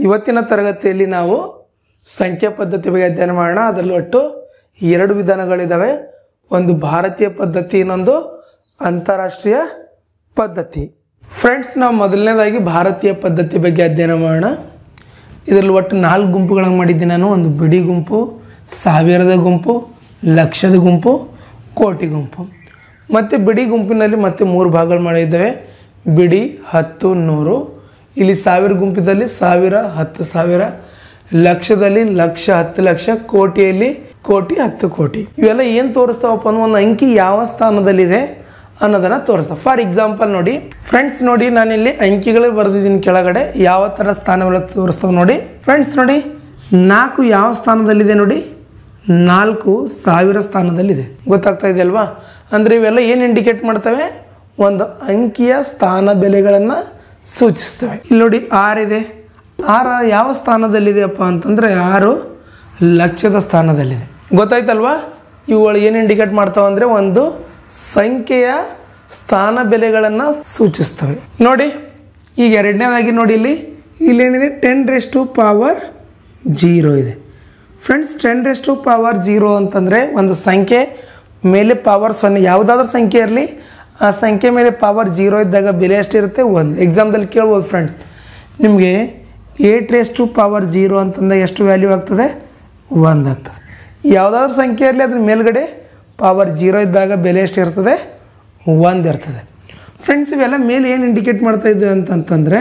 ಇವತ್ತಿನ ತರಗತಿಯಲ್ಲಿ ನಾವು ಸಂಖ್ಯಾ ಪದ್ಧತಿ ಬಗ್ಗೆ ಅಧ್ಯಯನ ಮಾಡೋಣ ಅದರಲ್ಲಿ ಒಟ್ಟು ಎರಡು ವಿಧಾನಗಳಿದ್ದಾವೆ ಒಂದು ಭಾರತೀಯ ಪದ್ಧತಿ ಇನ್ನೊಂದು ಅಂತಾರಾಷ್ಟ್ರೀಯ ಪದ್ಧತಿ ಫ್ರೆಂಡ್ಸ್ ನಾವು ಮೊದಲನೇದಾಗಿ ಭಾರತೀಯ ಪದ್ಧತಿ ಬಗ್ಗೆ ಅಧ್ಯಯನ ಮಾಡೋಣ ಇದರಲ್ಲಿ ಒಟ್ಟು ನಾಲ್ಕು ಗುಂಪುಗಳಾಗಿ ಮಾಡಿದ್ದೀನಿ ನಾನು ಒಂದು ಬಿಡಿ ಗುಂಪು ಸಾವಿರದ ಗುಂಪು ಲಕ್ಷದ ಗುಂಪು ಕೋಟಿ ಗುಂಪು ಮತ್ತು ಬಿಡಿ ಗುಂಪಿನಲ್ಲಿ ಮತ್ತೆ ಮೂರು ಭಾಗಗಳು ಮಾಡಿದ್ದೇವೆ ಬಿಡಿ ಹತ್ತು ನೂರು ಇಲ್ಲಿ ಸಾವಿರ ಗುಂಪಿದಲ್ಲಿ ಸಾವಿರ ಹತ್ತು ಸಾವಿರ ಲಕ್ಷದಲ್ಲಿ ಲಕ್ಷ ಹತ್ತು ಲಕ್ಷ ಕೋಟಿಯಲ್ಲಿ ಕೋಟಿ ಹತ್ತು ಕೋಟಿ ಇವೆಲ್ಲ ಏನು ತೋರಿಸ್ತಾವಪ್ಪ ಅಂದ್ರೆ ಒಂದು ಅಂಕಿ ಯಾವ ಸ್ಥಾನದಲ್ಲಿದೆ ಅನ್ನೋದನ್ನು ತೋರಿಸ್ತಾ ಫಾರ್ ಎಕ್ಸಾಂಪಲ್ ನೋಡಿ ಫ್ರೆಂಡ್ಸ್ ನೋಡಿ ನಾನಿಲ್ಲಿ ಅಂಕಿಗಳು ಬರೆದಿದ್ದೀನಿ ಕೆಳಗಡೆ ಯಾವ ಥರ ಸ್ಥಾನಗಳು ತೋರಿಸ್ತಾವೆ ನೋಡಿ ಫ್ರೆಂಡ್ಸ್ ನೋಡಿ ನಾಲ್ಕು ಯಾವ ಸ್ಥಾನದಲ್ಲಿದೆ ನೋಡಿ ನಾಲ್ಕು ಸಾವಿರ ಸ್ಥಾನದಲ್ಲಿದೆ ಗೊತ್ತಾಗ್ತಾ ಇದೆ ಅಲ್ವಾ ಅಂದರೆ ಇವೆಲ್ಲ ಏನು ಇಂಡಿಕೇಟ್ ಮಾಡ್ತವೆ ಒಂದು ಅಂಕಿಯ ಸ್ಥಾನ ಬೆಲೆಗಳನ್ನು ಸೂಚಿಸ್ತವೆ ಇಲ್ಲಿ ನೋಡಿ ಆರಿದೆ ಆರ ಯಾವ ಸ್ಥಾನದಲ್ಲಿದೆಯಪ್ಪ ಅಂತಂದರೆ ಆರು ಲಕ್ಷದ ಸ್ಥಾನದಲ್ಲಿದೆ ಗೊತ್ತಾಯ್ತಲ್ವಾ ಇವುಗಳು ಏನು ಇಂಡಿಕೇಟ್ ಮಾಡ್ತಾವೆ ಅಂದರೆ ಒಂದು ಸಂಖ್ಯೆಯ ಸ್ಥಾನ ಬೆಲೆಗಳನ್ನು ಸೂಚಿಸ್ತವೆ ನೋಡಿ ಈಗ ಎರಡನೇದಾಗಿ ನೋಡಿ ಇಲ್ಲಿ ಇಲ್ಲೇನಿದೆ ten raise to power zero ಇದೆ friends ten raise to power zero ಅಂತಂದರೆ ಒಂದು ಸಂಖ್ಯೆ ಮೇಲೆ ಪವರ್ ಸೊನ್ನೆ ಯಾವುದಾದ್ರೂ ಸಂಖ್ಯೆ ಇರಲಿ ಆ ಸಂಖ್ಯೆ ಮೇಲೆ ಪವರ್ ಜೀರೋ ಇದ್ದಾಗ ಬೆಲೆ ಎಷ್ಟಿರುತ್ತೆ ಒಂದು ಎಕ್ಸಾಮ್ದಲ್ಲಿ ಕೇಳ್ಬೋದು ಫ್ರೆಂಡ್ಸ್ ನಿಮಗೆ eight raise to power zero ಅಂತಂದಾಗ ಎಷ್ಟು ವ್ಯಾಲ್ಯೂ ಆಗ್ತದೆ ಒಂದು ಆಗ್ತದೆ ಯಾವುದಾದ್ರೂ ಸಂಖ್ಯೆ ಇರಲಿ ಅದ್ರ ಮೇಲ್ಗಡೆ ಪವರ್ ಜೀರೋ ಇದ್ದಾಗ ಬೆಲೆ ಎಷ್ಟು ಇರ್ತದೆ ಒಂದು ಇರ್ತದೆ ಫ್ರೆಂಡ್ಸ್ ಇವೆಲ್ಲ ಮೇಲೆ ಏನು ಇಂಡಿಕೇಟ್ ಮಾಡ್ತಾ ಇದ್ದೀವಿ ಅಂತಂತಂದರೆ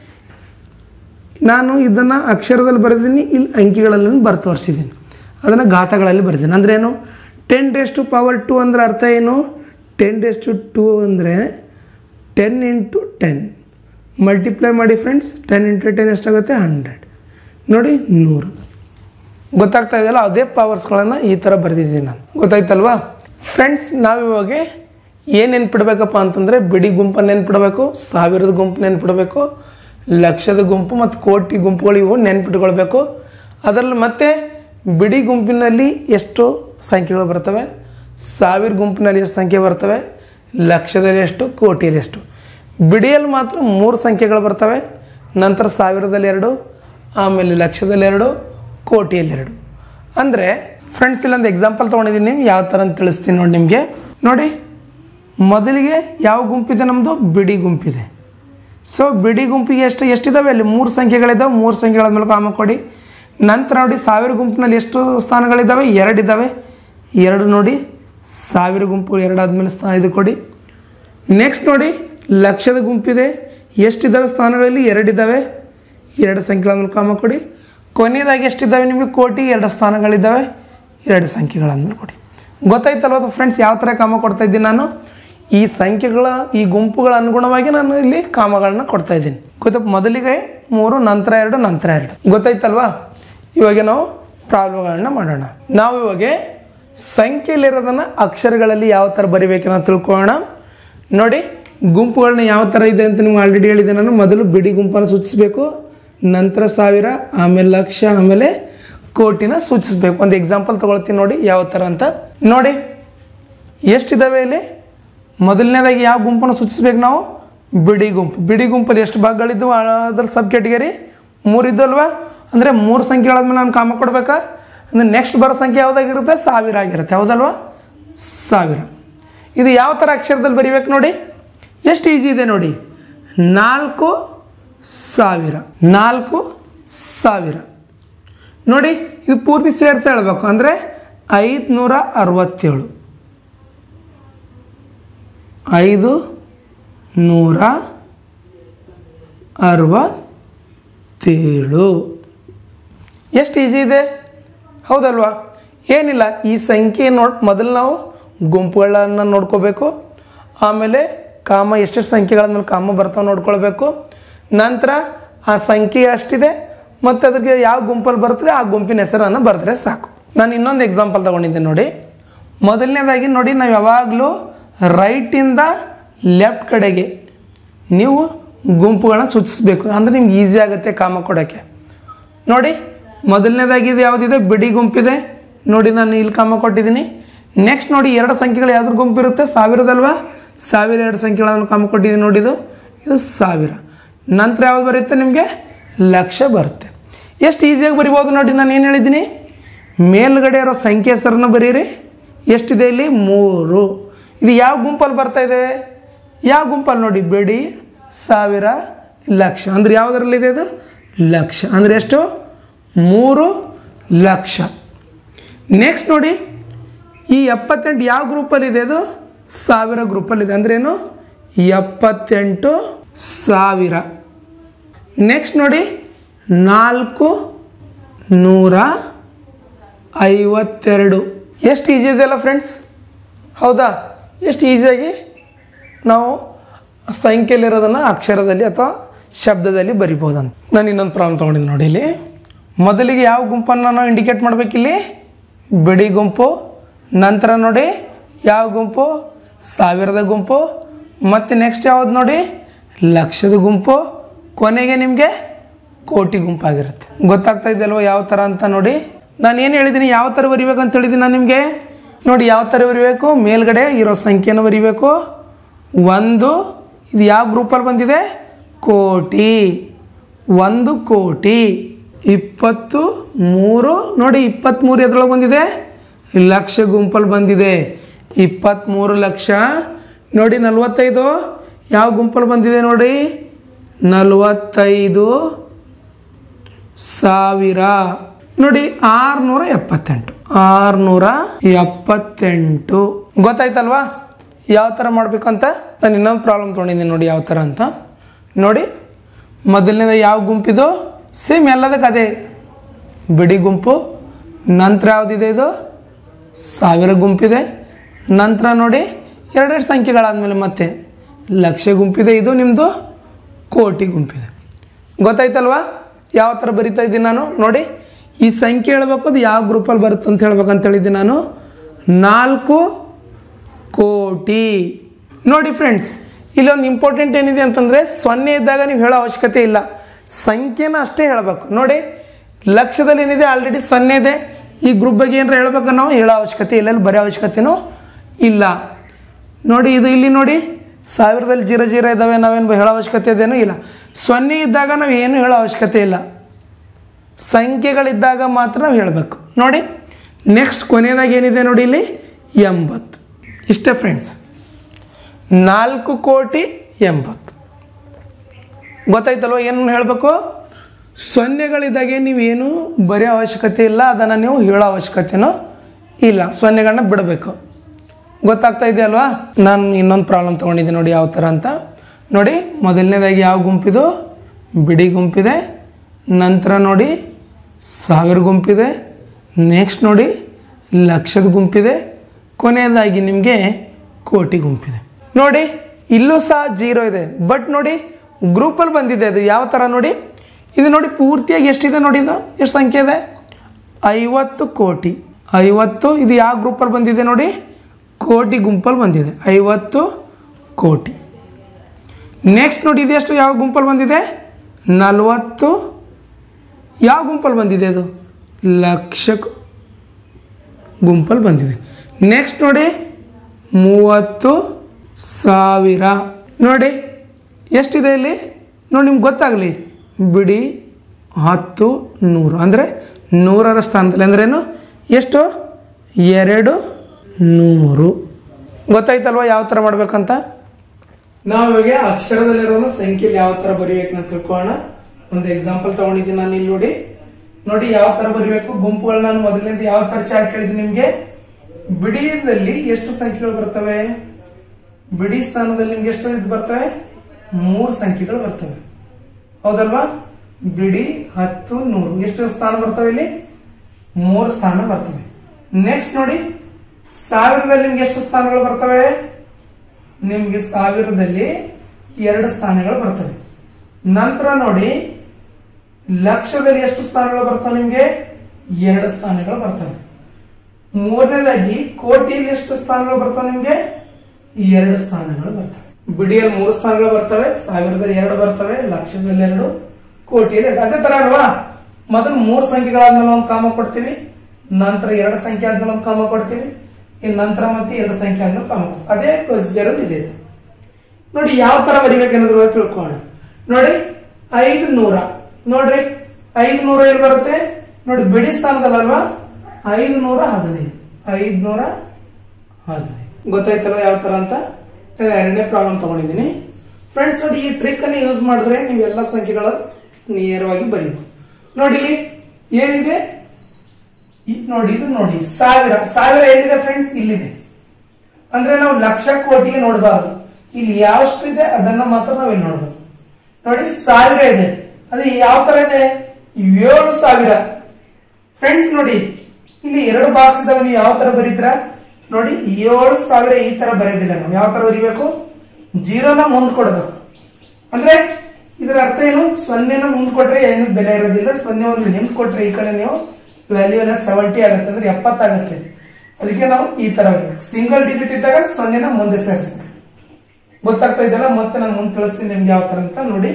ನಾನು ಇದನ್ನು ಅಕ್ಷರದಲ್ಲಿ ಬರೆದಿದ್ದೀನಿ ಇಲ್ಲಿ ಅಂಕಿಗಳಲ್ಲಿ ಬರ್ ತೋರಿಸಿದ್ದೀನಿ ಅದನ್ನು ಘಾತಗಳಲ್ಲಿ ಬರೆದಿದ್ದೀನಿ ಅಂದರೆ ಏನು ten raise to power two ಅಂದರೆ ಅರ್ಥ ಏನು ಟೆನ್ ಡೇಸ್ ಟು ಟು ಅಂದರೆ ಟೆನ್ ಇಂಟು ಟೆನ್ ಮಲ್ಟಿಪ್ಲೈ ಮಾಡಿ ಫ್ರೆಂಡ್ಸ್ ಟೆನ್ ಇಂಟು ಟೆನ್ ಎಷ್ಟಾಗುತ್ತೆ ಹಂಡ್ರೆಡ್ ನೋಡಿ ನೂರು ಗೊತ್ತಾಗ್ತಾ ಇದೆಯಲ್ಲ ಅದೇ ಪವರ್ಸ್ಗಳನ್ನು ಈ ಥರ ಬರೆದಿದ್ದೀನಿ ನಾನು ಗೊತ್ತಾಯ್ತಲ್ವಾ ಫ್ರೆಂಡ್ಸ್ ನಾವಿವಾಗ ಏನು ನೆನ್ಪಿಡ್ಬೇಕಪ್ಪ ಅಂತಂದರೆ ಬಿಡಿ ಗುಂಪನ್ನು ನೆನ್ಪಿಡಬೇಕು ಸಾವಿರದ ಗುಂಪು ನೆನ್ಪಿಡಬೇಕು ಲಕ್ಷದ ಗುಂಪು ಮತ್ತು ಕೋಟಿ ಗುಂಪುಗಳು ಇವು ನೆನ್ಪಿಟ್ಕೊಳ್ಬೇಕು ಅದರಲ್ಲಿ ಮತ್ತೆ ಬಿಡಿ ಗುಂಪಿನಲ್ಲಿ ಎಷ್ಟು ಸಂಖ್ಯೆಗಳು ಬರ್ತವೆ ಸಾವಿರ ಗುಂಪಿನಲ್ಲಿ ಎಷ್ಟು ಸಂಖ್ಯೆ ಬರ್ತವೆ ಲಕ್ಷದಲ್ಲಿ ಎಷ್ಟು ಕೋಟಿಯಲ್ಲಿ ಎಷ್ಟು ಬಿಡಿಯಲ್ಲಿ ಮಾತ್ರ ಮೂರು ಸಂಖ್ಯೆಗಳು ಬರ್ತವೆ ನಂತರ ಸಾವಿರದಲ್ಲಿ ಎರಡು ಆಮೇಲೆ ಲಕ್ಷದಲ್ಲಿ ಎರಡು ಕೋಟಿಯಲ್ಲಿ ಎರಡು ಅಂದರೆ ಫ್ರೆಂಡ್ಸ್ ಇಲ್ಲೊಂದು ಎಕ್ಸಾಂಪಲ್ ತೊಗೊಂಡಿದ್ದೀನಿ ಯಾವ ಥರ ಅಂತ ತಿಳಿಸ್ತೀನಿ ನೋಡಿ ನಿಮಗೆ ನೋಡಿ ಮೊದಲಿಗೆ ಯಾವ ಗುಂಪಿದೆ ನಮ್ಮದು ಬಿಡಿ ಗುಂಪಿದೆ ಸೊ ಬಿಡಿ ಗುಂಪಿಗೆ ಎಷ್ಟು ಎಷ್ಟಿದ್ದಾವೆ ಅಲ್ಲಿ ಮೂರು ಸಂಖ್ಯೆಗಳಿದ್ದಾವೆ ಮೂರು ಸಂಖ್ಯೆಗಳ ಮೇಲೆ ಕಾಮ ಕೊಡಿ ನಂತರ ನೋಡಿ ಸಾವಿರ ಗುಂಪಿನಲ್ಲಿ ಎಷ್ಟು ಸ್ಥಾನಗಳಿದ್ದಾವೆ ಎರಡಿದ್ದಾವೆ ಎರಡು ನೋಡಿ ಸಾವಿರ ಗುಂಪು ಎರಡಾದ್ಮೇಲೆ ಸ್ಥಾನ ಇದು ಕೊಡಿ ನೆಕ್ಸ್ಟ್ ನೋಡಿ ಲಕ್ಷದ ಗುಂಪಿದೆ ಎಷ್ಟಿದ್ದಾವೆ ಸ್ಥಾನಗಳಲ್ಲಿ ಎರಡಿದ್ದಾವೆ ಎರಡು ಸಂಖ್ಯೆಗಳ ಮೇಲೆ ಕಾಮ ಕೊಡಿ ಕೊನೆಯದಾಗಿ ಎಷ್ಟಿದ್ದಾವೆ ನಿಮಗೆ ಕೋಟಿ ಎರಡು ಸ್ಥಾನಗಳಿದ್ದಾವೆ ಎರಡು ಸಂಖ್ಯೆಗಳನ್ನು ಕೊಡಿ ಗೊತ್ತಾಯ್ತಲ್ವ ಫ್ರೆಂಡ್ಸ್ ಯಾವ ಥರ ಕಾಮ ಕೊಡ್ತಾ ಇದ್ದೀನಿ ನಾನು ಈ ಸಂಖ್ಯೆಗಳ ಈ ಗುಂಪುಗಳ ಅನುಗುಣವಾಗಿ ನಾನು ಇಲ್ಲಿ ಕಾಮಗಳನ್ನ ಕೊಡ್ತಾ ಇದ್ದೀನಿ ಗೊತ್ತ ಮೊದಲಿಗೆ ಮೂರು ನಂತರ ಎರಡು ನಂತರ ಎರಡು ಗೊತ್ತಾಯ್ತಲ್ವಾ ಇವಾಗ ನಾವು ಪ್ರಾಬ್ಲಮ್ಗಳನ್ನ ಮಾಡೋಣ ನಾವು ಇವಾಗ ಸಂಖ್ಯೆಯಲ್ಲಿರೋದನ್ನು ಅಕ್ಷರಗಳಲ್ಲಿ ಯಾವ ಥರ ಬರಿಬೇಕನ್ನ ತಿಳ್ಕೊಳ್ಳೋಣ ನೋಡಿ ಗುಂಪುಗಳನ್ನ ಯಾವ ಥರ ಇದೆ ಅಂತ ನಿಮ್ಗೆ ಆಲ್ರೆಡಿ ಹೇಳಿದೆ ನಾನು ಮೊದಲು ಬಿಡಿ ಗುಂಪನ್ನು ಸೂಚಿಸಬೇಕು ನಂತರ ಸಾವಿರ ಆಮೇಲೆ ಲಕ್ಷ ಆಮೇಲೆ ಕೋಟಿನ ಸೂಚಿಸಬೇಕು ಒಂದು ಎಕ್ಸಾಂಪಲ್ ತೊಗೊಳ್ತೀನಿ ನೋಡಿ ಯಾವ ಥರ ಅಂತ ನೋಡಿ ಎಷ್ಟಿದ್ದಾವೆ ಇಲ್ಲಿ ಮೊದಲನೇದಾಗಿ ಯಾವ ಗುಂಪನ್ನು ಸೂಚಿಸ್ಬೇಕು ನಾವು ಬಿಡಿ ಗುಂಪು ಬಿಡಿ ಗುಂಪಲ್ಲಿ ಎಷ್ಟು ಭಾಗಗಳಿದ್ದವು ಅದರ ಸಬ್ ಕ್ಯಾಟಗರಿ ಮೂರಿದ್ದು ಅಲ್ವಾ ಅಂದರೆ ಮೂರು ಸಂಖ್ಯೆಗಳಾದ್ಮೇಲೆ ನಾನು ಕಾಮ ಕೊಡಬೇಕಾ ಅಂದರೆ ನೆಕ್ಸ್ಟ್ ಬರೋ ಸಂಖ್ಯೆ ಯಾವುದಾಗಿರುತ್ತೆ ಸಾವಿರ ಆಗಿರುತ್ತೆ ಹೌದಲ್ವಾ ಸಾವಿರ ಇದು ಯಾವ ಥರ ಅಕ್ಷರದಲ್ಲಿ ಬರಿಬೇಕು ನೋಡಿ ಎಷ್ಟು ಈಸಿ ಇದೆ ನೋಡಿ ನಾಲ್ಕು ಸಾವಿರ ನಾಲ್ಕು ಸಾವಿರ ನೋಡಿ ಇದು ಪೂರ್ತಿ ಸೇರಿಸಿ ಹೇಳಬೇಕು ಅಂದರೆ ಐದುನೂರ ಅರವತ್ತೇಳು ಐದು ನೂರ ಅರವತ್ತೇಳು ಎಷ್ಟು ಈಜಿ ಇದೆ ಹೌದಲ್ವಾ ಏನಿಲ್ಲ ಈ ಸಂಖ್ಯೆ ನೋಡ್ ಮೊದಲು ನಾವು ಗುಂಪುಗಳನ್ನು ನೋಡ್ಕೋಬೇಕು ಆಮೇಲೆ ಕಾಮ ಎಷ್ಟೆಷ್ಟು ಸಂಖ್ಯೆಗಳ ಮೇಲೆ ಕಾಮ ಬರ್ತಾವೆ ನೋಡ್ಕೊಳ್ಬೇಕು ನಂತರ ಆ ಸಂಖ್ಯೆ ಅಷ್ಟಿದೆ ಮತ್ತು ಅದಕ್ಕೆ ಯಾವ ಗುಂಪಲ್ಲಿ ಬರ್ತದೆ ಆ ಗುಂಪಿನ ಹೆಸರನ್ನು ಬರೆದ್ರೆ ಸಾಕು ನಾನು ಇನ್ನೊಂದು ಎಕ್ಸಾಂಪಲ್ ತೊಗೊಂಡಿದ್ದೆ ನೋಡಿ ಮೊದಲನೇದಾಗಿ ನೋಡಿ ನಾವು ಯಾವಾಗಲೂ ರೈಟಿಂದ ಲೆಫ್ಟ್ ಕಡೆಗೆ ನೀವು ಗುಂಪುಗಳನ್ನ ಸೂಚಿಸಬೇಕು ಅಂದರೆ ನಿಮ್ಗೆ ಈಸಿ ಆಗುತ್ತೆ ಕಾಮ ಕೊಡೋಕ್ಕೆ ನೋಡಿ ಮೊದಲನೇದಾಗಿ ಇದು ಯಾವುದಿದೆ ಬಿಡಿ ಗುಂಪಿದೆ ನೋಡಿ ನಾನು ಇಲ್ಲಿ ಕಾಮ ಕೊಟ್ಟಿದ್ದೀನಿ ನೆಕ್ಸ್ಟ್ ನೋಡಿ ಎರಡು ಸಂಖ್ಯೆಗಳು ಯಾವ್ದ್ರ ಗುಂಪು ಇರುತ್ತೆ ಸಾವಿರದಲ್ವಾ ಸಾವಿರ ಎರಡು ಸಂಖ್ಯೆಗಳನ್ನು ಕಾಮ ಕೊಟ್ಟಿದ್ದೀನಿ ನೋಡಿದು ಇದು ಸಾವಿರ ನಂತರ ಯಾವ್ದು ಬರುತ್ತೆ ನಿಮಗೆ ಲಕ್ಷ ಬರುತ್ತೆ ಎಷ್ಟು ಈಸಿಯಾಗಿ ಬರಿಬೋದು ನೋಡಿ ನಾನು ಏನು ಹೇಳಿದ್ದೀನಿ ಮೇಲ್ಗಡೆ ಇರೋ ಸಂಖ್ಯೆ ಹೆಸರನ್ನ ಬರೀರಿ ಎಷ್ಟಿದೆ ಇಲ್ಲಿ ಮೂರು ಇದು ಯಾವ ಗುಂಪಲ್ಲಿ ಬರ್ತಾ ಇದೆ ಯಾವ ಗುಂಪಲ್ಲಿ ನೋಡಿ ಬಿಡಿ ಸಾವಿರ ಲಕ್ಷ ಅಂದ್ರೆ ಯಾವುದರಲ್ಲಿದೆ ಇದು ಲಕ್ಷ ಅಂದರೆ ಎಷ್ಟು ಮೂರು ಲಕ್ಷ ನೆಕ್ಸ್ಟ್ ನೋಡಿ ಈ ಎಪ್ಪತ್ತೆಂಟು ಯಾವ ಗ್ರೂಪಲ್ಲಿದೆ ಅದು ಸಾವಿರ ಗ್ರೂಪಲ್ಲಿದೆ ಅಂದ್ರೇನು ಎಪ್ಪತ್ತೆಂಟು ಸಾವಿರ ನೆಕ್ಸ್ಟ್ ನೋಡಿ ನಾಲ್ಕು ನೂರ ಐವತ್ತೆರಡು ಎಷ್ಟು ಈಸಿ ಇದೆಯಲ್ಲ ಫ್ರೆಂಡ್ಸ್ ಹೌದಾ ಎಷ್ಟು ಈಸಿಯಾಗಿ ನಾವು ಸಂಖ್ಯೆಯಲ್ಲಿರೋದನ್ನು ಅಕ್ಷರದಲ್ಲಿ ಅಥವಾ ಶಬ್ದದಲ್ಲಿ ಬರಿಬೋದಂತ ನಾನು ಇನ್ನೊಂದು ಪ್ರಾಬ್ಲಮ್ ತೊಗೊಂಡಿದ್ದು ನೋಡಿ ಇಲ್ಲಿ ಮೊದಲಿಗೆ ಯಾವ ಗುಂಪನ್ನು ನಾವು ಇಂಡಿಕೇಟ್ ಮಾಡಬೇಕಿಲ್ಲಿ ಬಿಡಿ ಗುಂಪು ನಂತರ ನೋಡಿ ಯಾವ ಗುಂಪು ಸಾವಿರದ ಗುಂಪು ಮತ್ತು ನೆಕ್ಸ್ಟ್ ಯಾವ್ದು ನೋಡಿ ಲಕ್ಷದ ಗುಂಪು ಕೊನೆಗೆ ನಿಮಗೆ ಕೋಟಿ ಗುಂಪಾಗಿರುತ್ತೆ ಗೊತ್ತಾಗ್ತಾ ಇದೆಯಲ್ವ ಯಾವ ಥರ ಅಂತ ನೋಡಿ ನಾನು ಏನು ಹೇಳಿದ್ದೀನಿ ಯಾವ ಥರ ಬರಿಬೇಕು ಅಂತ ಹೇಳಿದ್ದೀನಿ ನಾನು ನಿಮಗೆ ನೋಡಿ ಯಾವ ಥರ ಬರಿಬೇಕು ಮೇಲ್ಗಡೆ ಇರೋ ಸಂಖ್ಯೆನ ಬರಿಬೇಕು ಒಂದು ಇದು ಯಾವ ಗ್ರೂಪಲ್ಲಿ ಬಂದಿದೆ ಕೋಟಿ ಒಂದು ಕೋಟಿ ಇಪ್ಪತ್ತು ಮೂರು ನೋಡಿ ಇಪ್ಪತ್ತ್ಮೂರು ಎದ್ರೊಳಗೆ ಬಂದಿದೆ ಲಕ್ಷ ಗುಂಪಲ್ಲಿ ಬಂದಿದೆ ಇಪ್ಪತ್ತ್ಮೂರು ಲಕ್ಷ ನೋಡಿ ನಲ್ವತ್ತೈದು ಯಾವ ಗುಂಪಲ್ಲಿ ಬಂದಿದೆ ನೋಡಿ ನಲವತ್ತೈದು ಸಾವಿರ ನೋಡಿ ಆರುನೂರ ಎಪ್ಪತ್ತೆಂಟು ಆರುನೂರ ಎಪ್ಪತ್ತೆಂಟು ಗೊತ್ತಾಯ್ತಲ್ವಾ ಯಾವ ಥರ ಮಾಡಬೇಕು ಅಂತ ನಾನು ಇನ್ನೊಂದು ಪ್ರಾಬ್ಲಮ್ ತೊಗೊಂಡಿದ್ದೀನಿ ನೋಡಿ ಯಾವ ಥರ ಅಂತ ನೋಡಿ ಮೊದಲನೇದ ಯಾವ ಗುಂಪಿದು ಸೇಮ್ ಎಲ್ಲದಕ್ಕೆ ಅದೇ ಬಿಡಿ ಗುಂಪು ನಂತರ ಯಾವುದಿದೆ ಇದು ಸಾವಿರ ಗುಂಪಿದೆ ನಂತರ ನೋಡಿ ಎರಡೆರಡು ಸಂಖ್ಯೆಗಳಾದಮೇಲೆ ಮತ್ತೆ ಲಕ್ಷ ಗುಂಪಿದೆ ಇದು ನಿಮ್ಮದು ಕೋಟಿ ಗುಂಪಿದೆ ಗೊತ್ತಾಯ್ತಲ್ವಾ ಯಾವ ಥರ ಬರಿತಾ ಇದ್ದೀನಿ ನಾನು ನೋಡಿ ಈ ಸಂಖ್ಯೆ ಹೇಳ್ಬೇಕು ಅದು ಯಾವ ಗ್ರೂಪಲ್ಲಿ ಬರುತ್ತೆ ಅಂತ ಹೇಳ್ಬೇಕಂತ ಹೇಳಿದ್ದೀನಿ ನಾನು ನಾಲ್ಕು ಕೋಟಿ ನೋಡಿ ಫ್ರೆಂಡ್ಸ್ ಇಲ್ಲೊಂದು ಇಂಪಾರ್ಟೆಂಟ್ ಏನಿದೆ ಅಂತಂದರೆ ಸೊನ್ನೆ ಇದ್ದಾಗ ನೀವು ಹೇಳೋ ಅವಶ್ಯಕತೆ ಇಲ್ಲ ಸಂಖ್ಯೆನ ಅಷ್ಟೇ ಹೇಳಬೇಕು ನೋಡಿ ಲಕ್ಷದಲ್ಲಿ ಏನಿದೆ ಆಲ್ರೆಡಿ ಸೊನ್ನೆ ಇದೆ ಈ ಗ್ರೂಪ್ ಬಗ್ಗೆ ಏನಾರ ಹೇಳ್ಬೇಕು ನಾವು ಹೇಳೋ ಅವಶ್ಯಕತೆ ಇಲ್ಲ ಇಲ್ಲಿ ಬರೋ ಅವಶ್ಯಕತೆನೂ ಇಲ್ಲ ನೋಡಿ ಇದು ಇಲ್ಲಿ ನೋಡಿ ಸಾವಿರದಲ್ಲಿ ಜೀರೋ ಜೀರೋ ಇದ್ದಾವೆ ನಾವೇನು ಹೇಳೋ ಅವಶ್ಯಕತೆ ಇದೇನೂ ಇಲ್ಲ ಸೊನ್ನೆ ಇದ್ದಾಗ ನಾವು ಏನು ಹೇಳೋ ಅವಶ್ಯಕತೆ ಇಲ್ಲ ಸಂಖ್ಯೆಗಳಿದ್ದಾಗ ಮಾತ್ರ ನಾವು ಹೇಳಬೇಕು ನೋಡಿ ನೆಕ್ಸ್ಟ್ ಕೊನೆಯದಾಗಿ ಏನಿದೆ ನೋಡಿ ಇಲ್ಲಿ ಎಂಬತ್ತು ಇಷ್ಟೇ ಫ್ರೆಂಡ್ಸ್ ನಾಲ್ಕು ಕೋಟಿ ಎಂಬತ್ತು ಗೊತ್ತಾಯ್ತಲ್ವ ಏನು ಹೇಳಬೇಕು ಸೊನ್ನೆಗಳಿದ್ದಾಗೆ ನೀವೇನು ಬರೆಯೋ ಅವಶ್ಯಕತೆ ಇಲ್ಲ ಅದನ್ನು ನೀವು ಹೇಳೋ ಅವಶ್ಯಕತೆನೂ ಇಲ್ಲ ಸೊನ್ನೆಗಳನ್ನ ಬಿಡಬೇಕು ಗೊತ್ತಾಗ್ತಾ ಇದೆಯಲ್ವಾ ನಾನು ಇನ್ನೊಂದು ಪ್ರಾಬ್ಲಮ್ ತೊಗೊಂಡಿದ್ದೆ ನೋಡಿ ಯಾವ ಥರ ಅಂತ ನೋಡಿ ಮೊದಲನೇದಾಗಿ ಯಾವ ಗುಂಪಿದು ಬಿಡಿ ಗುಂಪಿದೆ ನಂತರ ನೋಡಿ ಸಾವಿರ ಗುಂಪಿದೆ ನೆಕ್ಸ್ಟ್ ನೋಡಿ ಲಕ್ಷದ ಗುಂಪಿದೆ ಕೊನೆಯದಾಗಿ ನಿಮಗೆ ಕೋಟಿ ಗುಂಪಿದೆ ನೋಡಿ ಇಲ್ಲೂ ಸಹ ಜೀರೋ ಇದೆ ಬಟ್ ನೋಡಿ ಗ್ರೂಪಲ್ಲಿ ಬಂದಿದೆ ಅದು ಯಾವ ಥರ ನೋಡಿ ಇದು ನೋಡಿ ಪೂರ್ತಿಯಾಗಿ ಎಷ್ಟಿದೆ ನೋಡಿ ಇದು ಎಷ್ಟು ಸಂಖ್ಯೆ ಇದೆ ಐವತ್ತು ಕೋಟಿ ಐವತ್ತು ಇದು ಯಾವ ಗ್ರೂಪಲ್ಲಿ ಬಂದಿದೆ ನೋಡಿ ಕೋಟಿ ಗುಂಪಲ್ಲಿ ಬಂದಿದೆ ಐವತ್ತು ಕೋಟಿ ನೆಕ್ಸ್ಟ್ ನೋಡಿ ಇದೆಷ್ಟು ಯಾವ ಗುಂಪಲ್ಲಿ ಬಂದಿದೆ ನಲವತ್ತು ಯಾವ ಗುಂಪಲ್ಲಿ ಬಂದಿದೆ ಅದು ಲಕ್ಷ ಗುಂಪಲ್ಲಿ ಬಂದಿದೆ ನೆಕ್ಸ್ಟ್ ನೋಡಿ ಮೂವತ್ತು ಸಾವಿರ ನೋಡಿ ಎಷ್ಟಿದೆ ಇಲ್ಲಿ ನೋಡಿ ನಿಮ್ಗೆ ಗೊತ್ತಾಗಲಿ ಬಿಡಿ ಹತ್ತು ನೂರು ಅಂದರೆ ನೂರರ ಸ್ಥಾನದಲ್ಲಿ ಅಂದ್ರೇನು ಎಷ್ಟು ಎರಡು ನೂರು ಗೊತ್ತಾಯ್ತಲ್ವ ಯಾವ ಥರ ಮಾಡ್ಬೇಕಂತ ನಾವು ಇವಾಗ ಅಕ್ಷರದಲ್ಲಿರೋ ಸಂಖ್ಯೆಯಲ್ಲಿ ಯಾವ ಥರ ಬರೀಬೇಕಂತ ತಿಳ್ಕೊಳ್ಳೋಣ ಒಂದು ಎಕ್ಸಾಂಪಲ್ ತಗೊಂಡಿದ್ದೀನಿ ನಾನು ಇಲ್ಲಿ ನೋಡಿ ನೋಡಿ ಯಾವ ತರ ಬರೀಬೇಕು ಗುಂಪುಗಳು ನಾನು ಮೊದಲಿನಿಂದ ಯಾವ ತರ ಚಾರ್ಟ್ ಕೇಳಿದ್ದೀನಿ ನಿಮ್ಗೆ ಬಿಡಿಯಲ್ಲಿ ಎಷ್ಟು ಸಂಖ್ಯೆಗಳು ಬರ್ತವೆ ಬಿಡಿ ಸ್ಥಾನದಲ್ಲಿ ನಿಮ್ಗೆ ಎಷ್ಟು ಇದು ಬರ್ತವೆ ಮೂರು ಸಂಖ್ಯೆಗಳು ಬರ್ತವೆ ಹೌದಲ್ವಾ ಬಿಡಿ ಹತ್ತು ನೂರು ಎಷ್ಟು ಸ್ಥಾನ ಬರ್ತವೆ ಇಲ್ಲಿ ಮೂರು ಸ್ಥಾನ ಬರ್ತವೆ ನೆಕ್ಸ್ಟ್ ನೋಡಿ ಸಾವಿರದಲ್ಲಿ ನಿಮ್ಗೆ ಎಷ್ಟು ಸ್ಥಾನಗಳು ಬರ್ತವೆ ನಿಮ್ಗೆ ಸಾವಿರದಲ್ಲಿ ಎರಡು ಸ್ಥಾನಗಳು ಬರ್ತವೆ ನಂತರ ನೋಡಿ ಲಕ್ಷದಲ್ಲಿ ಎಷ್ಟು ಸ್ಥಾನಗಳು ಬರ್ತವೆ ನಿಮ್ಗೆ ಎರಡು ಸ್ಥಾನಗಳು ಬರ್ತವೆ ಮೂರನೇದಾಗಿ ಕೋಟಿಯಲ್ಲಿ ಎಷ್ಟು ಸ್ಥಾನಗಳು ಬರ್ತವೆ ನಿಮ್ಗೆ ಎರಡು ಸ್ಥಾನಗಳು ಬರ್ತವೆ ಬಿಡಿಯಲ್ಲಿ ಮೂರು ಸ್ಥಾನಗಳು ಬರ್ತವೆ ಸಾವಿರದಲ್ಲಿ ಎರಡು ಬರ್ತವೆ ಲಕ್ಷದಲ್ಲಿ ಎರಡು ಕೋಟಿಯಲ್ಲಿ ಎರಡು ಅದೇ ತರ ಅಲ್ವಾ ಮೊದಲು ಮೂರು ಸಂಖ್ಯೆಗಳಾದ್ಮೇಲೆ ಒಂದು ಕಾಮ ಕೊಡ್ತೀವಿ ನಂತರ ಎರಡು ಸಂಖ್ಯೆ ಆದ್ಮೇಲೆ ಒಂದು ಕಾಮ ಕೊಡ್ತೀವಿ ಇನ್ನು ನಂತರ ಮತ್ತೆ ಎರಡು ಸಂಖ್ಯೆ ಆದ್ಮೇಲೆ ಕಾಮ ಕೊಡ್ತೀವಿ ಅದೇ ಪ್ರೊಸೀಜರ್ ಅಲ್ಲಿ ಇದೆ ಇದು. ನೋಡಿ ಯಾವ ತರ ಬರಿಬೇಕೆನ್ನೋದ್ರ ಬಗ್ಗೆ ತಿಳ್ಕೊಳ್ಳೋಣ ನೋಡಿ ಐದು ನೂರ ನೋಡ್ರಿ ಐದುನೂರ ಎಲ್ಲಿ ಬರುತ್ತೆ ನೋಡಿ ಬಿಡಿ ಸ್ಥಾನದಲ್ಲಲ್ವಾ ಐದುನೂರ ಹದಿನೈದು ಐದುನೂರ ಹದಿನೈದು ಗೊತ್ತಾಯ್ತಲ್ವ ಯಾವ ತರ ಅಂತ ನಾನು ಎರಡನೇ ಪ್ರಾಬ್ಲಮ್ ತಗೊಂಡಿದ್ದೀನಿ ಫ್ರೆಂಡ್ಸ್ ನೋಡಿ ಈ ಟ್ರಿಕ್ ಅನ್ನು ಯೂಸ್ ಮಾಡಿದ್ರೆ ನೀವು ಎಲ್ಲ ಸಂಖ್ಯೆಗಳ ನೇರವಾಗಿ ಬರೀಬಹುದು ನೋಡಿ ಇಲ್ಲಿ ಏನಿದೆ ಇ- ನೋಡಿ ಇದು ನೋಡಿ ಸಾವಿರ ಸಾವಿರ ಎಲ್ಲಿದೆ ಫ್ರೆಂಡ್ಸ್ ಇಲ್ಲಿದೆ ಅಂದ್ರೆ ನಾವು ಲಕ್ಷ ಕೋಟಿಗೆ ನೋಡಬಾರದು ಇಲ್ಲಿ ಯಾವಷ್ಟಿದೆ ಅದನ್ನ ಮಾತ್ರ ನಾವು ಇಲ್ಲಿ ನೋಡ್ಬೇಕು ನೋಡಿ ಸಾವಿರ ಇದೆ ಅದು ಯಾವ ತರ ಇದೆ ಏಳು ಸಾವಿರ ಫ್ರೆಂಡ್ಸ್ ನೋಡಿ ಇಲ್ಲಿ ಎರಡು ಬಾಕ್ಸ್ ಇದಾವೆ ನೀವು ಯಾವ ತರ ಬರೀತೀರಾ ನೋಡಿ ಏಳು ಸಾವಿರ ಈ ತರ ಬರೆಯೋದಿಲ್ಲ ನಾವು ಯಾವ ತರ ಬರೀಬೇಕು ಜೀರೋನ ಮುಂದ್ ಕೊಡ್ಬೇಕು ಅಂದ್ರೆ ಇದರ ಅರ್ಥ ಏನು ಸೊನ್ನೆನ ಮುಂದ್ ಕೊಟ್ರೆ ಏನು ಬೆಲೆ ಇರೋದಿಲ್ಲ ಸೊನ್ನೆ ಒಂದು ಹಿಂದ್ ಕೊಟ್ರೆ ಈ ಕಡೆ ನೀವು ವ್ಯಾಲ್ಯೂ ಎಲ್ಲ ಸೆವೆಂಟಿ ಆಗುತ್ತೆ ಅಂದ್ರೆ ಎಪ್ಪತ್ತಾಗುತ್ತೆ ಅದಕ್ಕೆ ನಾವು ಈ ತರ ಸಿಂಗಲ್ ಡಿಜಿಟ್ ಇಟ್ಟಾಗ ಸೊನ್ನೆನ ಮುಂದೆ ಸೇರಿಸ್ಬೇಕು ಗೊತ್ತಾಗ್ತಾ ಇದೆಯಲ್ಲ ಮತ್ತೆ ನಾನು ಮುಂದೆ ತಿಳಿಸ್ತೀನಿ ನಿಮ್ಗೆ ಯಾವ ತರ ಅಂತ ನೋಡಿ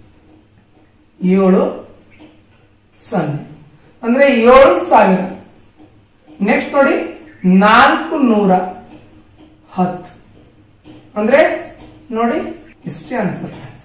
ಏಳು ಸೊನ್ನೆ ಅಂದ್ರೆ ಏಳು ಸಾವಿರ ನೆಕ್ಸ್ಟ್ ನೋಡಿ ನಾಲ್ಕು ನೂರ ಹತ್ತು ಅಂದ್ರೆ ನೋಡಿ ಇಷ್ಟೇ ಆನ್ಸರ್ ಫ್ರೆಂಡ್ಸ್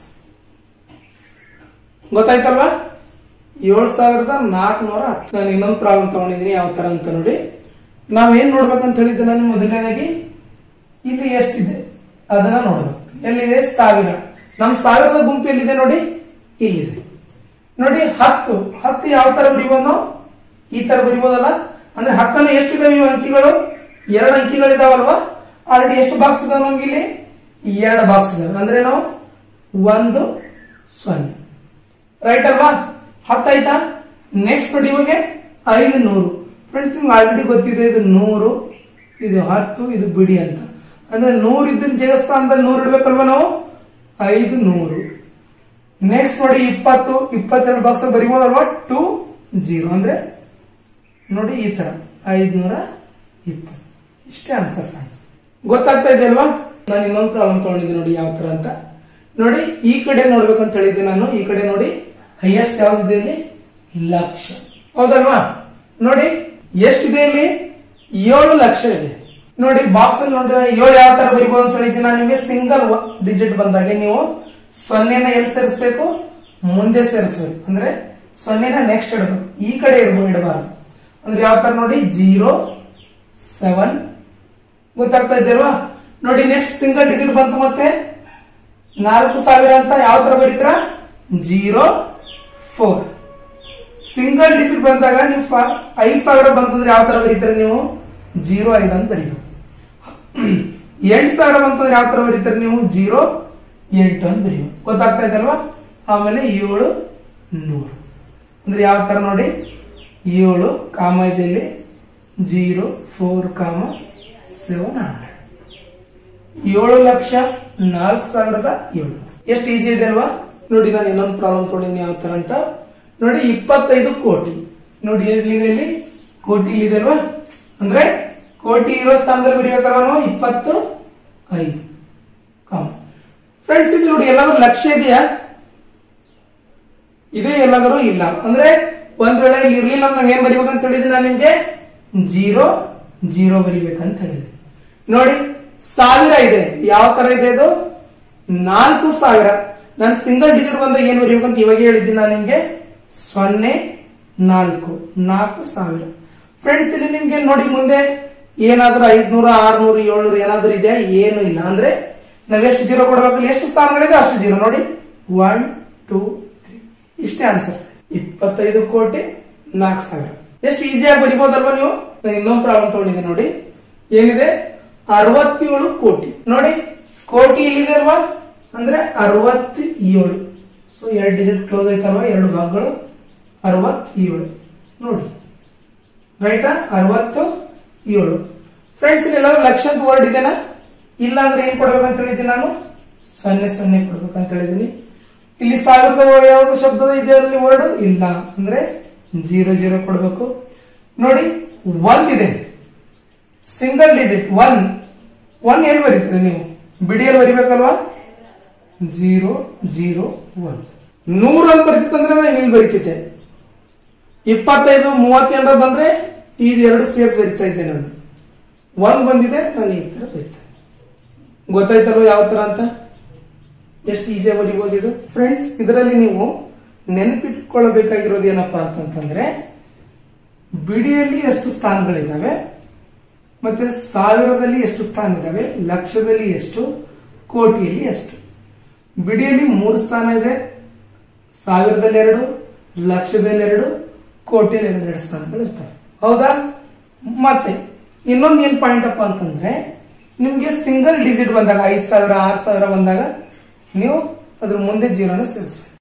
ಗೊತ್ತಾಯ್ತಲ್ವಾ ಏಳು ಸಾವಿರದ ನಾಲ್ಕುನೂರ ಹತ್ತು ನಾನು ಇನ್ನೊಂದು ಪ್ರಾಬ್ಲಮ್ ತಗೊಂಡಿದ್ದೀನಿ ಯಾವ ತರ ಅಂತ ನೋಡಿ ನಾವೇನ್ ನೋಡ್ಬೇಕಂತ ಹೇಳಿದ್ದೆ ನಾನು ಮೊದಲನೇದಾಗಿ ಇಲ್ಲಿ ಎಷ್ಟಿದೆ ಅದನ್ನ ನೋಡ್ಬೇಕು ಎಲ್ಲಿದೆ ಸಾವಿರ ನಮ್ಮ ಸಾವಿರದ ಗುಂಪು ಎಲ್ಲಿದೆ ನೋಡಿ ಇಲ್ಲಿದೆ ನೋಡಿ ಹತ್ತು ಹತ್ತು ಯಾವ ತರ ಬರೀಬೋದು ನಾವು ಈ ತರ ಬರೀಬೋದಲ್ಲ ಅಂದ್ರೆ ಹತ್ತನ್ನು ಎಷ್ಟಿದಾವೆ ಇವು ಅಂಕಿಗಳು ಎರಡು ಅಂಕಿಗಳಿದಾವಲ್ವಾ ಆಲ್ರೆಡಿ ಎಷ್ಟು ಬಾಕ್ಸ್ ಇದಾವೆ ನಮ್ಗೆ ಇಲ್ಲಿ ಎರಡು ಬಾಕ್ಸ್ ಇದಾವೆ ಅಂದ್ರೆ ನಾವು ಒಂದು ಸೊನ್ನೆ ರೈಟ್ ಅಲ್ವಾ ಹತ್ತಾಯ್ತಾ ನೆಕ್ಸ್ಟ್ ನೋಡಿ ಇವಾಗ ಐದು ನೂರು ಫ್ರೆಂಡ್ಸ್ ನಿಮ್ಗೆ ಆಲ್ರೆಡಿ ಗೊತ್ತಿದೆ ಇದು ನೂರು ಇದು ಹತ್ತು ಇದು ಬಿಡಿ ಅಂತ ಅಂದ್ರೆ ನೂರು ಇದ್ದ ಜಗಸ್ಥಾನದಲ್ಲಿ ನೂರು ಇಡ್ಬೇಕಲ್ವಾ ನಾವು ಐದು ನೂರು ನೆಕ್ಸ್ಟ್ ನೋಡಿ ಇಪ್ಪತ್ತು ಇಪ್ಪತ್ತೆರಡು ಬಾಕ್ಸ್ ಬರಿಬೋದಲ್ವಾ ಟು ಜೀರೋ ಅಂದ್ರೆ ನೋಡಿ ಈ ತರ ಐದ್ನೂರ ಇಪ್ಪತ್ತು ಇಷ್ಟೇ ಆನ್ಸರ್ ಫ್ರೆಂಡ್ಸ್ ಗೊತ್ತಾಗ್ತಾ ಇದೆ ಅಲ್ವಾ ನಾನು ಇನ್ನೊಂದು ಪ್ರಾಬ್ಲಮ್ ತಗೊಂಡಿದ್ದೆ ನೋಡಿ ಯಾವ ತರ ಅಂತ ನೋಡಿ ಈ ಕಡೆ ನೋಡ್ಬೇಕಂತ ಹೇಳಿದ್ದೆ ನಾನು ಈ ಕಡೆ ನೋಡಿ ಹೈಯೆಸ್ಟ್ ಯಾವ್ದಿದೆ ಇಲ್ಲಿ ಲಕ್ಷ ಹೌದಲ್ವಾ ನೋಡಿ ಎಷ್ಟಿದೆ ಇಲ್ಲಿ ಏಳು ಲಕ್ಷ ಇದೆ ನೋಡಿ ಬಾಕ್ಸ್ ಅಲ್ಲಿ ನೋಡಿದ್ರೆ ಏಳು ಯಾವ ತರ ಬರಿಬಹುದು ಅಂತ ಹೇಳಿದ್ದೆ ನಾನು ನಿಮಗೆ ಸಿಂಗಲ್ ಡಿಜಿಟ್ ಬಂದಾಗೆ ನೀವು ಸೊನ್ನೆನ ಎಲ್ಲಿ ಸೇರಿಸ್ಬೇಕು ಮುಂದೆ ಸೇರಿಸ್ಬೇಕು ಅಂದ್ರೆ ಸೊನ್ನೆನ ನೆಕ್ಸ್ಟ್ ಇಡಬೇಕು ಈ ಕಡೆ ಇರ್ಬೋದು ಇಡಬಾರ್ದು ಅಂದ್ರೆ ಯಾವ ತರ ನೋಡಿ ಜೀರೋ ಸೆವೆನ್ ಗೊತ್ತಾಗ್ತಾ ಇದೆಯಲ್ವಾ ನೋಡಿ ನೆಕ್ಸ್ಟ್ ಸಿಂಗಲ್ ಡಿಜಿಟ್ ಬಂತು ಮತ್ತೆ ನಾಲ್ಕು ಸಾವಿರ ಅಂತ ಯಾವ ತರ ಬರೀತೀರಾ ಜೀರೋ ಫೋರ್ ಸಿಂಗಲ್ ಡಿಜಿಟ್ ಬಂದಾಗ ನೀವು ಫ- ಐದ್ ಸಾವಿರ ಬಂತಂದ್ರೆ ಯಾವ ತರ ಬರೀತೀರ ನೀವು ಜೀರೋ ಐದು ಅಂತ ಬರೀಬೇಕು ಎಂಟು ಸಾವಿರ ಬಂತಂದ್ರೆ ಯಾವ ತರ ಬರೀತೀರ ನೀವು ಜೀರೋ ಎಂಟು ಅಂತ ಬರೀಬೇಕು ಗೊತ್ತಾಗ್ತಾ ಇದಲ್ವಾ ಆಮೇಲೆ ಏಳು ನೂರು ಅಂದ್ರೆ ಯಾವ ತರ ನೋಡಿ ಏಳು ಕಾಮ ಇದೆ ಇಲ್ಲಿ zero four comma seven hundred ಏಳು ಲಕ್ಷ ನಾಲ್ಕು ಸಾವಿರದ ಏಳು ಎಷ್ಟು ಈಸಿ ಇದೆ ಅಲ್ವಾ ನೋಡಿ ನಾನು ಇನ್ನೊಂದು ಪ್ರಾಬ್ಲಮ್ ತೊಗೊಂಡಿದ್ದೀನಿ ಯಾವ ತರ ಅಂತ ನೋಡಿ ಇಪ್ಪತ್ತೈದು ಕೋಟಿ ನೋಡಿ ಎಲ್ಲಿದೆ ಇಲ್ಲಿ ಕೋಟಿ ಇಲ್ಲಿದೆ ಅಲ್ವಾ ಅಂದ್ರೆ ಕೋಟಿ ಇರೋ ಸ್ಥಾನದಲ್ಲಿ ಬರೀಬೇಕಲ್ವಾ ನಾವು ಇಪ್ಪತ್ತು ಐದು ಕಾಮ ಫ್ರೆಂಡ್ಸ್ ಇಲ್ಲಿ ನೋಡಿ ಎಲ್ಲಾದ್ರೂ ಲಕ್ಷ ಇದೆಯಾ ಇದೇ ಎಲ್ಲಾದರೂ ಇಲ್ಲ ಅಂದ್ರೆ ಒಂದ್ ವೇಳೆ ಇಲ್ಲಿ ಇರ್ಲಿಲ್ಲ ಅಂದ್ರೆ ನಾವ್ ಏನ್ ಬರಿಬೇಕಂತ ಹೇಳಿದ್ರೆ ನಾನು ನಿಮ್ಗೆ ಜೀರೋ ಜೀರೋ ಬರಿಬೇಕಂತ ಹೇಳಿದೆ ನೋಡಿ ಸಾವಿರ ಇದೆ ಯಾವ ತರ ಇದೆ ಅದು ನಾಲ್ಕು ಸಾವಿರ ನಾನು ಸಿಂಗಲ್ ಡಿಜಿಟ್ ಬಂದಾಗ ಏನ್ ಬರಿಬೇಕಂತ ಇವಾಗ ಹೇಳಿದ್ದೀನಿ ನಾನು ನಿಮ್ಗೆ ಸೊನ್ನೆ ನಾಲ್ಕು ನಾಲ್ಕು ಸಾವಿರ ಫ್ರೆಂಡ್ಸ್ ಇಲ್ಲಿ ನಿಮ್ಗೆ ನೋಡಿ ಮುಂದೆ ಏನಾದ್ರೂ ಐದ್ನೂರ ಆರ್ನೂರು ಏಳ್ನೂರು ಏನಾದ್ರೂ ಇದೆಯಾ ಏನು ಇಲ್ಲ ಅಂದ್ರೆ ನಾವ್ ಎಷ್ಟು ಜೀರೋ ಕೊಡ್ಬೇಕು ಎಷ್ಟು ಸ್ಥಾನಗಳಿದೆ ಅಷ್ಟು ಜೀರೋ ನೋಡಿ ಒನ್ ಟೂ ತ್ರೀ ಇಷ್ಟೇ ಆನ್ಸರ್ ಇಪ್ಪತ್ತೈದು ಕೋಟಿ ನಾಲ್ಕು ಸಾವಿರ ಎಷ್ಟು ಈಸಿಯಾಗಿ ಬರಿಬೋದಲ್ವಾ ನೀವು ನಾನು ಇನ್ನೊಂದು ಪ್ರಾಬ್ಲಮ್ ತಗೊಂಡಿದ್ದೆ ನೋಡಿ ಏನಿದೆ ಅರವತ್ತೇಳು ಕೋಟಿ ನೋಡಿ ಕೋಟಿ ಇಲ್ಲಿದೆ ಅಲ್ವಾ ಅಂದ್ರೆ ಅರವತ್ತೇಳು ಸೊ ಎರಡು ಡಿಜಿಟ್ ಕ್ಲೋಸ್ ಆಯ್ತಲ್ವಾ ಎರಡು ಭಾಗಗಳು ಅರವತ್ತೇಳು ನೋಡಿ ರೈಟಾ ಅರವತ್ತು ಏಳು ಫ್ರೆಂಡ್ಸ್ ಇಲ್ಲೆಲ್ಲ ಲಕ್ಷದ ವರ್ಡ್ ಇದೆನಾ ಇಲ್ಲ ಅಂದ್ರೆ ಏನ್ ಕೊಡ್ಬೇಕಂತ ಹೇಳಿದ್ದೀನಿ ನಾನು ಸೊನ್ನೆ ಸೊನ್ನೆ ಕೊಡ್ಬೇಕಂತ ಹೇಳಿದೀನಿ ಇಲ್ಲಿ ಸಾವಿರದ ಯಾವ್ದು ಶಬ್ದದ ಇದೆ ಅಲ್ಲಿ ವರ್ಡ್ ಇಲ್ಲ ಅಂದ್ರೆ ಜೀರೋ ಜೀರೋ ಕೊಡ್ಬೇಕು ನೋಡಿ ಒಂದಿದೆ ಸಿಂಗಲ್ ಡಿಜಿಟ್ ಒನ್ ಒನ್ ಎಲ್ಲಿ ಬರೀತೀರಿ ನೀವು ಬಿಡಿಯಲ್ಲಿ ಬರಿಬೇಕಲ್ವಾ ಜೀರೋ ಜೀರೋ ಒನ್ ನೂರು ಅಂತ ಬರ್ತಿತ್ತಂದ್ರೆ ನಾನು ಇಲ್ಲಿ ಬರಿತಿದ್ದೆ ಇಪ್ಪತ್ತೈದು ಮೂವತ್ತೇನರ ಬಂದ್ರೆ ಇದು ಎರಡು ಸೇರ್ಸ್ ಬರಿತಾ ಇದ್ದೆ ನಾನು ಒಂದ್ ಬಂದಿದೆ ನಾನು ಈ ತರ ಬರಿತೇನೆ ಗೊತ್ತಾಯ್ತಲ್ವ ಯಾವ ತರ ಅಂತ ಎಷ್ಟು ಈಸಿಯಾಗಿ ಬರಿಬೋದು ಇದು ಫ್ರೆಂಡ್ಸ್ ಇದರಲ್ಲಿ ನೀವು ನೆನಪಿಟ್ಕೊಳ್ಬೇಕಾಗಿರೋದು ಏನಪ್ಪಾ ಅಂತಂತಂದ್ರೆ ಬಿಡಿಯಲ್ಲಿ ಎಷ್ಟು ಸ್ಥಾನಗಳಿದ್ದಾವೆ ಮತ್ತೆ ಸಾವಿರದಲ್ಲಿ ಎಷ್ಟು ಸ್ಥಾನ ಇದಾವೆ ಲಕ್ಷದಲ್ಲಿ ಎಷ್ಟು ಕೋಟಿಯಲ್ಲಿ ಎಷ್ಟು ಬಿಡಿಯಲ್ಲಿ ಮೂರು ಸ್ಥಾನ ಇದೆ ಸಾವಿರದಲ್ಲಿ ಎರಡು ಲಕ್ಷದಲ್ಲಿ ಎರಡು ಕೋಟಿಯಲ್ಲಿ ಎರಡು ಎರಡು ಸ್ಥಾನಗಳು ಇರ್ತವೆ ಹೌದಾ ಮತ್ತೆ ಇನ್ನೊಂದು ಏನ್ ಪಾಯಿಂಟ್ ಅಪ್ಪ ಅಂತಂದ್ರೆ ನಿಮ್ಗೆ ಸಿಂಗಲ್ ಡಿಜಿಟ್ ಬಂದಾಗ ಐದು ಸಾವಿರ ಆರು ಸಾವಿರ ಬಂದಾಗ ನೀವು ಅದ್ರ ಮುಂದೆ ಜೀರೋನ ಸೇರಿಸ್ಬೇಕು